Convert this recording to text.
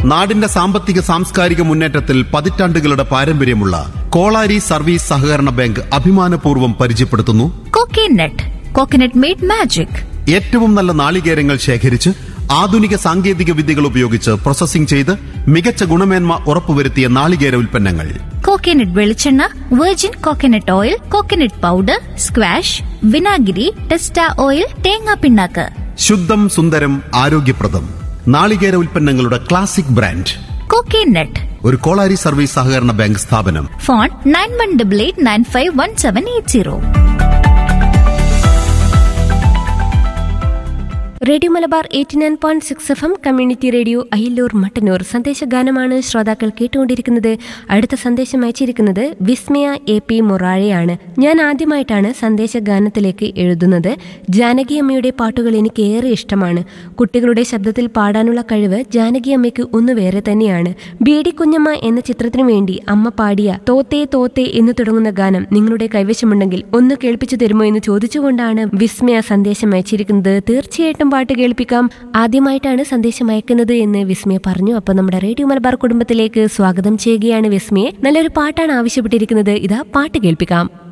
നാടിന്റെ സാമ്പത്തിക സാംസ്കാരിക മുന്നേറ്റത്തിൽ പതിറ്റാണ്ടുകളുടെ പാരമ്പര്യമുള്ള കോളാരി സർവീസ് സഹകരണ ബാങ്ക് അഭിമാനപൂർവ്വം പരിചയപ്പെടുത്തുന്നു കോക്കനട്ട് കോക്കനട്ട് മെയ്ഡ് മാജിക് ഏറ്റവും നല്ല നാളികേരങ്ങൾ ശേഖരിച്ച് ആധുനിക സാങ്കേതിക വിദ്യകൾ ഉപയോഗിച്ച് പ്രോസസ്സിംഗ് ചെയ്ത് മികച്ച ഗുണമേന്മ ഉറപ്പുവരുത്തിയ നാളികേര ഉൽപ്പന്നങ്ങൾ കോക്കനട്ട് വെളിച്ചെണ്ണ virgin coconut oil coconut powder squash വിനാഗിരി ടെസ്റ്റ ഓയിൽ തേങ്ങാ പിണ്ണാക്ക് ശുദ്ധം സുന്ദരം ആരോഗ്യപ്രദം നാളികേര ഉൽപ്പന്നങ്ങളുടെ ക്ലാസിക് ബ്രാൻഡ് കോക്കനട്ട് ഒരു കോളാരി സർവീസ് സഹകരണ ബാങ്ക് സ്ഥാപനം phone nine one double eight nine five one seven eight zero radio Malabar eighty nine point six F M community radio Ayyallur Mattannur സന്ദേശഗാനമാണ് ശ്രോതാക്കൾ കേട്ടുകൊണ്ടിരിക്കുന്നത് അടുത്ത സന്ദേശം അയച്ചിരിക്കുന്നത് വിസ്മയ എ പി മൊറാഴയാണ് ഞാൻ ആദ്യമായിട്ടാണ് സന്ദേശഗാനത്തിലേക്ക് എഴുതുന്നത് ജാനകി അമ്മയുടെ പാട്ടുകൾ എനിക്ക് ഏറെ ഇഷ്ടമാണ് കുട്ടികളുടെ ശബ്ദത്തിൽ പാടാനുള്ള കഴിവ് ജാനകി അമ്മയ്ക്ക് ഒന്ന് വേറെ തന്നെയാണ് ബി ഡി കുഞ്ഞമ്മ എന്ന ചിത്രത്തിനു വേണ്ടി അമ്മ പാടിയ തോത്തേ തോത്തേ എന്ന് തുടങ്ങുന്ന ഗാനം നിങ്ങളുടെ കൈവശമുണ്ടെങ്കിൽ ഒന്ന് കേൾപ്പിച്ചു തരുമോ എന്ന് ചോദിച്ചുകൊണ്ടാണ് വിസ്മയ സന്ദേശം അയച്ചിരിക്കുന്നത് തീർച്ചയായിട്ടും പാട്ട് കേൾപ്പിക്കാം ആദ്യമായിട്ടാണ് സന്ദേശം അയക്കുന്നത് എന്ന് വിസ്മയ പറഞ്ഞു അപ്പൊ നമ്മുടെ റേഡിയോ മലബാർ കുടുംബത്തിലേക്ക് സ്വാഗതം ചെയ്യുകയാണ് വിസ്മയെ നല്ലൊരു പാട്ടാണ് ആവശ്യപ്പെട്ടിരിക്കുന്നത് ഇതാ പാട്ട് കേൾപ്പിക്കാം